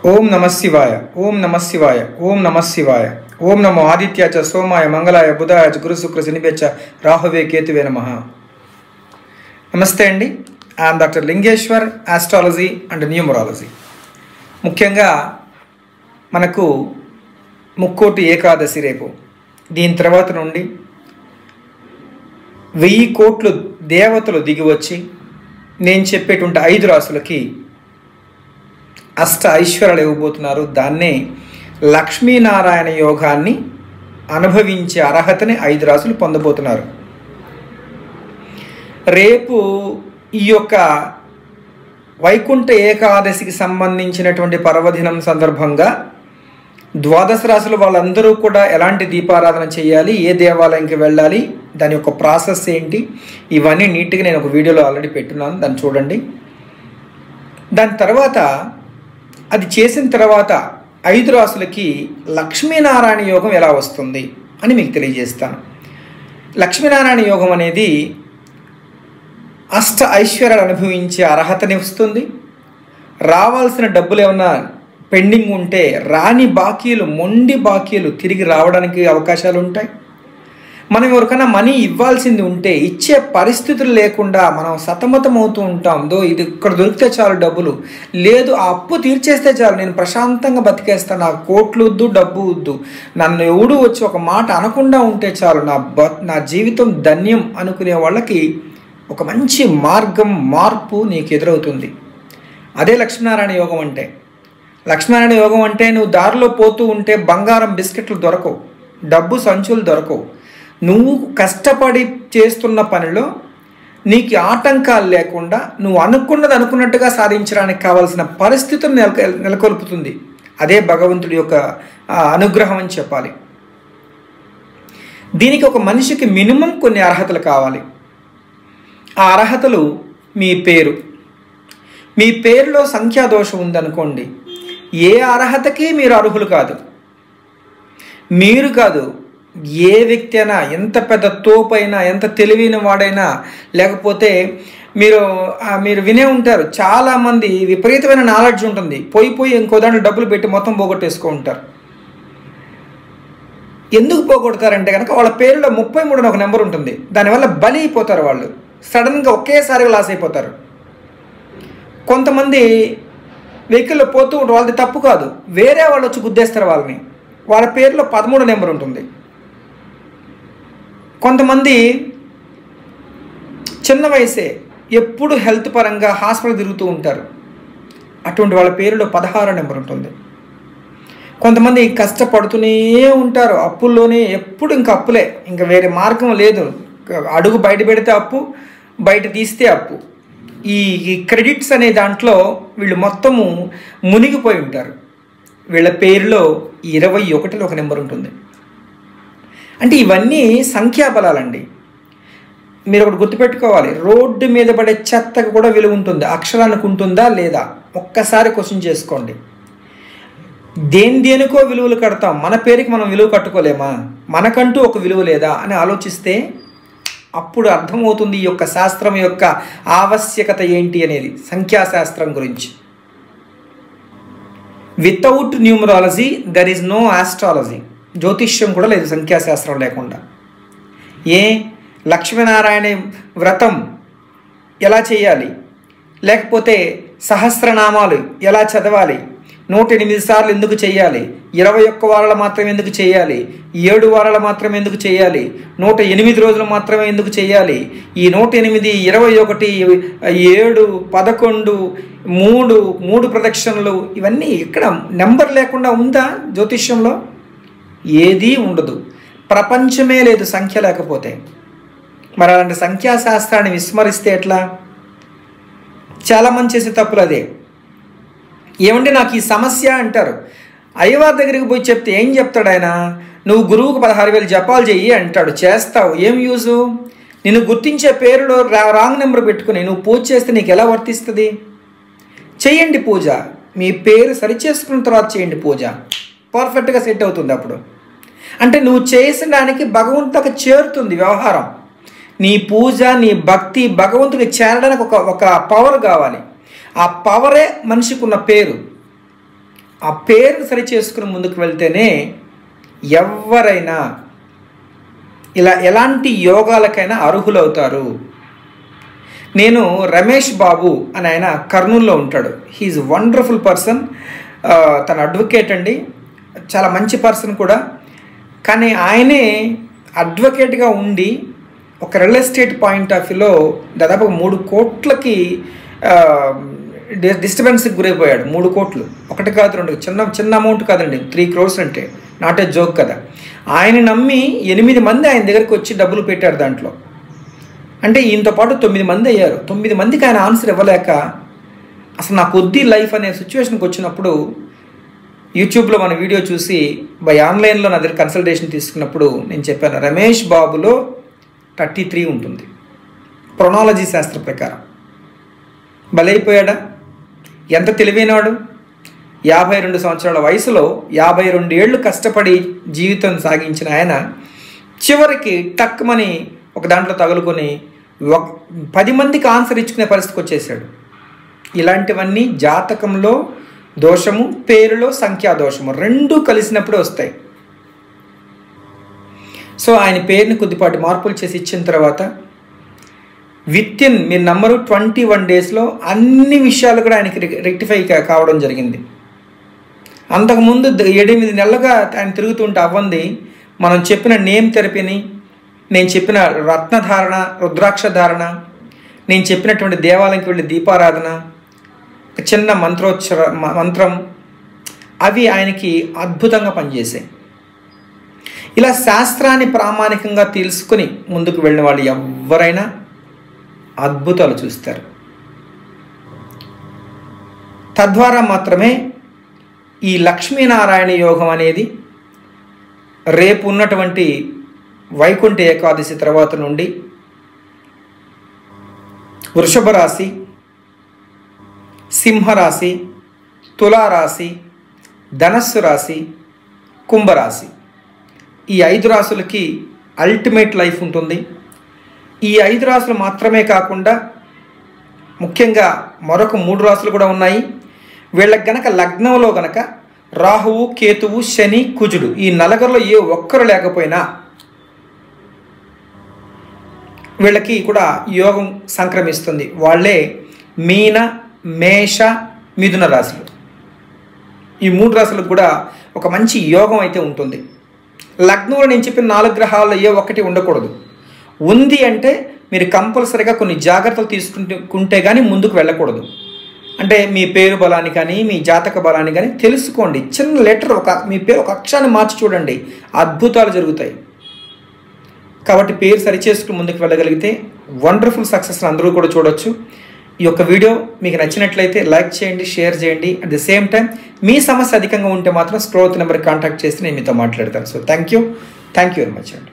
ఓం నమ శివాయ ఓం నమ శివాయ ఓం నమ శివాయ ఓం నమో ఆదిత్య చ సోమాయ మంగళాయ బుధాయ చ గురు శుక్ర శనిభ్యచ్చ రాహువే కేతువే నమ నమస్తే అండి I'm doctor Lingeshwar astrology and numerology ముఖ్యంగా మనకు ముక్కోటి ఏకాదశి రేపు దీని తర్వాత నుండి వెయ్యి కోట్లు దేవతలు దిగి వచ్చి నేను చెప్పేటువంటి ఐదు రాసులకి అష్ట ఐశ్వర్యాలు ఇవ్వబోతున్నారు దాన్నే లక్ష్మీనారాయణ యోగాన్ని అనుభవించే అర్హతని ఐదు రాసులు పొందబోతున్నారు రేపు ఈ యొక్క వైకుంఠ ఏకాదశికి సంబంధించినటువంటి పర్వదినం సందర్భంగా ద్వాదశ రాశులు వాళ్ళందరూ కూడా ఎలాంటి దీపారాధన చేయాలి ఏ దేవాలయంకి వెళ్ళాలి దాని యొక్క ప్రాసెస్ ఏంటి ఇవన్నీ నీట్గా నేను ఒక వీడియోలో ఆల్రెడీ పెట్టున్నాను దాన్ని చూడండి దాని తర్వాత అది చేసిన తర్వాత ఐదు రాసులకి లక్ష్మీనారాయణ యోగం ఎలా వస్తుంది అని మీకు తెలియజేస్తాను లక్ష్మీనారాయణ యోగం అనేది అష్ట ఐశ్వర్యాలు అనుభవించే అర్హతని ఇస్తుంది రావాల్సిన డబ్బులు ఏమన్నా పెండింగ్ ఉంటే రాని బాకీలు మొండి బాకీలు తిరిగి రావడానికి అవకాశాలు ఉంటాయి మనం ఎవరికైనా మనీ ఇవ్వాల్సింది ఉంటే ఇచ్చే పరిస్థితులు లేకుండా మనం సతమతం అవుతూ ఉంటాం దో ఇది ఇక్కడ దొరికితే చాలు డబ్బులు లేదు ఆ అప్పు తీర్చేస్తే చాలు నేను ప్రశాంతంగా బతికేస్తాను నాకు కోట్లు వద్దు డబ్బు వద్దు నన్ను ఎవడు వచ్చి ఒక మాట అనకుండా ఉంటే చాలు నా బ నా జీవితం ధన్యం అనుకునే వాళ్ళకి ఒక మంచి మార్గం మార్పు నీకు ఎదురవుతుంది అదే లక్ష్మీనారాయణ యోగం అంటే లక్ష్మీనారాయణ యోగం అంటే నువ్వు దారిలో పోతూ ఉంటే బంగారం బిస్కెట్లు దొరకవు డబ్బు సంచులు దొరకవు నువ్వు కష్టపడి చేస్తున్న పనిలో నీకు ఆటంకాలు లేకుండా నువ్వు అనుకున్నది అనుకున్నట్టుగా సాధించడానికి కావాల్సిన పరిస్థితులు నెలకొ నెలకొల్పుతుంది అదే భగవంతుడి యొక్క అనుగ్రహం అని చెప్పాలి దీనికి ఒక మనిషికి మినిమం కొన్ని అర్హతలు కావాలి ఆ అర్హతలు మీ పేరు మీ పేరులో సంఖ్యాదోషం ఉందనుకోండి ఏ అర్హతకి మీరు అర్హులు కాదు మీరు కాదు ఏ వ్యక్తి అయినా ఎంత పెద్ద తోపైనా ఎంత తెలివైన వాడైనా లేకపోతే మీరు మీరు వినే ఉంటారు చాలామంది విపరీతమైన నాలెడ్జ్ ఉంటుంది పోయి పోయి ఇంకో దాంట్లో డబ్బులు పెట్టి మొత్తం పోగొట్టేసుకో ఉంటారు ఎందుకు పోగొడతారంటే కనుక వాళ్ళ పేరులో ముప్పై మూడు ఒక నెంబర్ ఉంటుంది దానివల్ల బలి అయిపోతారు వాళ్ళు సడన్గా ఒకేసారిగా లాస్ అయిపోతారు కొంతమంది వెహికల్లో పోతూ ఉంటారు వాళ్ళది తప్పు కాదు వేరే వాళ్ళు వచ్చి గుద్దేస్తారు వాళ్ళని వాళ్ళ పేరులో పదమూడు నెంబర్ ఉంటుంది కొంతమంది చిన్న వయసే ఎప్పుడు హెల్త్ పరంగా హాస్పిటల్ తిరుగుతూ ఉంటారు అటువంటి వాళ్ళ పేరులో పదహారు నెంబర్ ఉంటుంది కొంతమంది కష్టపడుతూనే ఉంటారు అప్పుల్లోనే ఎప్పుడు ఇంకా అప్పులే ఇంకా వేరే మార్గం లేదు అడుగు బయట పెడితే అప్పు బయట తీస్తే అప్పు ఈ క్రెడిట్స్ అనే దాంట్లో వీళ్ళు మొత్తము మునిగిపోయి ఉంటారు వీళ్ళ పేరులో ఇరవై ఒకటిలో ఒక నెంబర్ ఉంటుంది అంటే ఇవన్నీ సంఖ్యాబలాలండి మీరు ఒకటి గుర్తుపెట్టుకోవాలి రోడ్డు మీద పడే చెత్తకు కూడా విలువ ఉంటుంది అక్షరానికి ఉంటుందా లేదా ఒక్కసారి క్వశ్చన్ చేసుకోండి దేని దేనికో విలువలు కడతాం మన పేరుకి మనం విలువ కట్టుకోలేమా మనకంటూ ఒక విలువ లేదా అని ఆలోచిస్తే అప్పుడు అర్థమవుతుంది ఈ యొక్క శాస్త్రం యొక్క ఆవశ్యకత ఏంటి అనేది సంఖ్యాశాస్త్రం గురించి without numerology there is no astrology జ్యోతిష్యం కూడా లేదు సంఖ్యాశాస్త్రం లేకుండా ఏ లక్ష్మీనారాయణ వ్రతం ఎలా చేయాలి లేకపోతే సహస్రనామాలు ఎలా చదవాలి నూట ఎనిమిది సార్లు ఎందుకు చేయాలి ఇరవై ఒక్క వారాలు మాత్రం ఎందుకు చేయాలి ఏడు వారాలు మాత్రం ఎందుకు చేయాలి నూట ఎనిమిది రోజులు మాత్రమే ఎందుకు చేయాలి ఈ నూట ఎనిమిది ఇరవై ఒకటి ఏడు పదకొండు మూడు మూడు ప్రదక్షిణలు ఇవన్నీ ఇక్కడ నెంబర్ లేకుండా ఉందా జ్యోతిష్యంలో ఏదీ ఉండదు ప్రపంచమే లేదు సంఖ్య లేకపోతే మరి అలాంటి సంఖ్యాశాస్త్రాన్ని విస్మరిస్తే ఎట్లా చాలామంది చేసే తప్పులు అదే ఏమంటే నాకు ఈ సమస్య అంటారు అయ్యవారి దగ్గరికి పోయి చెప్తే ఏం చెప్తాడు ఆయన నువ్వు గురువుకు పదహారు వేలు జపాలు చెయ్యి అంటాడు చేస్తావు ఏం యూజు నేను గుర్తించే పేరులో రాంగ్ నెంబర్ పెట్టుకుని నువ్వు పూజ చేస్తే నీకు ఎలా వర్తిస్తుంది చెయ్యండి పూజ మీ పేరు సరిచేసుకున్న తర్వాత చేయండి పూజ పర్ఫెక్ట్గా సెట్ అవుతుంది అప్పుడు అంటే నువ్వు చేసిన దానికి భగవంతుడికి చేరుతుంది వ్యవహారం నీ పూజ నీ భక్తి భగవంతుడికి చేరడానికి ఒక ఒక పవర్ కావాలి ఆ పవరే మనిషికి ఉన్న పేరు ఆ పేరును సరి చేసుకుని ముందుకు వెళ్తేనే ఎవరైనా ఇలా ఎలాంటి యోగాలకైనా అర్హులవుతారు నేను రమేష్ బాబు అని ఆయన కర్నూలులో ఉంటాడు హీఈస్ వండర్ఫుల్ పర్సన్ తన అడ్వకేట్ అండి చాలా మంచి పర్సన్ కూడా కానీ ఆయనే అడ్వకేట్గా ఉండి ఒక రియల్ ఎస్టేట్ పాయింట్ ఆఫ్ వ్యూలో దాదాపు మూడు కోట్లకి డిస్టర్బెన్స్కి గురైపోయాడు మూడు కోట్లు ఒకటి కాదు రెండు చిన్న చిన్న అమౌంట్ కాదండి త్రీ క్రోర్స్ అంటే నాట్ ఏ జోక్ కదా ఆయన నమ్మి ఎనిమిది మంది ఆయన దగ్గరికి వచ్చి డబ్బులు పెట్టారు దాంట్లో అంటే ఈయనతో పాటు తొమ్మిది మంది అయ్యారు తొమ్మిది మందికి ఆయన ఆన్సర్ ఇవ్వలేక అసలు నా కొద్ది లైఫ్ అనే సిచ్యువేషన్కి వచ్చినప్పుడు యూట్యూబ్లో మన వీడియో చూసి బై ఆన్లైన్లో నా దగ్గర కన్సల్టేషన్ తీసుకున్నప్పుడు నేను చెప్పాను రమేష్ బాబులో థర్టీ త్రీ ఉంటుంది ప్రొనాలజీ శాస్త్ర ప్రకారం బలైపోయాడా ఎంత తెలివైనవాడు యాభై రెండు సంవత్సరాల వయసులో యాభై రెండు ఏళ్ళు కష్టపడి జీవితం సాగించిన ఆయన చివరికి టక్మని ఒక దాంట్లో తగులుకొని ఒక పది మందికి ఆన్సర్ ఇచ్చుకునే పరిస్థితికి వచ్చేసాడు ఇలాంటివన్నీ జాతకంలో దోషము పేరులో సంఖ్యా దోషము రెండు కలిసినప్పుడే వస్తాయి సో ఆయన పేరుని కొద్దిపాటి మార్పులు చేసి ఇచ్చిన తర్వాత విత్ ఇన్ మీరు నమ్మరు ట్వంటీ వన్ డేస్లో అన్ని విషయాలు కూడా ఆయనకి రెక్టిఫై కావడం జరిగింది అంతకుముందు ఎనిమిది నెలలుగా ఆయన తిరుగుతుంటే అవ్వంది మనం చెప్పిన నేమ్ థెరపీని నేను చెప్పిన రత్నధారణ రుద్రాక్ష ధారణ నేను చెప్పినటువంటి దేవాలయంకి వెళ్ళి దీపారాధన చిన్న మంత్రోచ్చర మంత్రం అవి ఆయనకి అద్భుతంగా పనిచేసాయి ఇలా శాస్త్రాన్ని ప్రామాణికంగా తెలుసుకుని ముందుకు వెళ్ళిన వాళ్ళు ఎవరైనా అద్భుతాలు చూస్తారు తద్వారా మాత్రమే ఈ లక్ష్మీనారాయణ యోగం అనేది రేపు ఉన్నటువంటి వైకుంఠ ఏకాదశి తర్వాత నుండి వృషభ రాశి సింహరాశి తులారాశి ధనస్సు రాశి కుంభరాశి ఈ ఐదు రాశులకి అల్టిమేట్ లైఫ్ ఉంటుంది ఈ ఐదు రాశులు మాత్రమే కాకుండా ముఖ్యంగా మరొక మూడు రాశులు కూడా ఉన్నాయి వీళ్ళకి గనక లగ్నంలో గనక రాహువు కేతువు శని కుజుడు ఈ నలుగురిలో ఏ ఒక్కరు లేకపోయినా వీళ్ళకి కూడా యోగం సంక్రమిస్తుంది వాళ్ళే మీన మేష మిథున రాశులు ఈ మూడు రాశులకు కూడా ఒక మంచి యోగం అయితే ఉంటుంది లగ్నంలో నేను చెప్పిన నాలుగు గ్రహాల్లో ఏ ఒక్కటి ఉండకూడదు ఉంది అంటే మీరు కంపల్సరీగా కొన్ని జాగ్రత్తలు తీసుకుంటే కానీ ముందుకు వెళ్ళకూడదు అంటే మీ పేరు బలాన్ని కానీ మీ జాతక బలాన్ని కానీ తెలుసుకోండి చిన్న లెటర్ ఒక మీ పేరు ఒక అక్షరాన్ని మార్చి చూడండి అద్భుతాలు జరుగుతాయి కాబట్టి పేరు సరిచేసుకుని ముందుకు వెళ్ళగలిగితే వండర్ఫుల్ సక్సెస్ అందరూ కూడా చూడొచ్చు ఈ యొక్క వీడియో మీకు నచ్చినట్లయితే లైక్ చేయండి షేర్ చేయండి అట్ ది సేమ్ టైం మీ సమస్య అధికంగా ఉంటే మాత్రం స్క్రోత్ నెంబర్ కాంటాక్ట్ చేసి నేను మీతో మాట్లాడతాను so thank you thank you very much అండి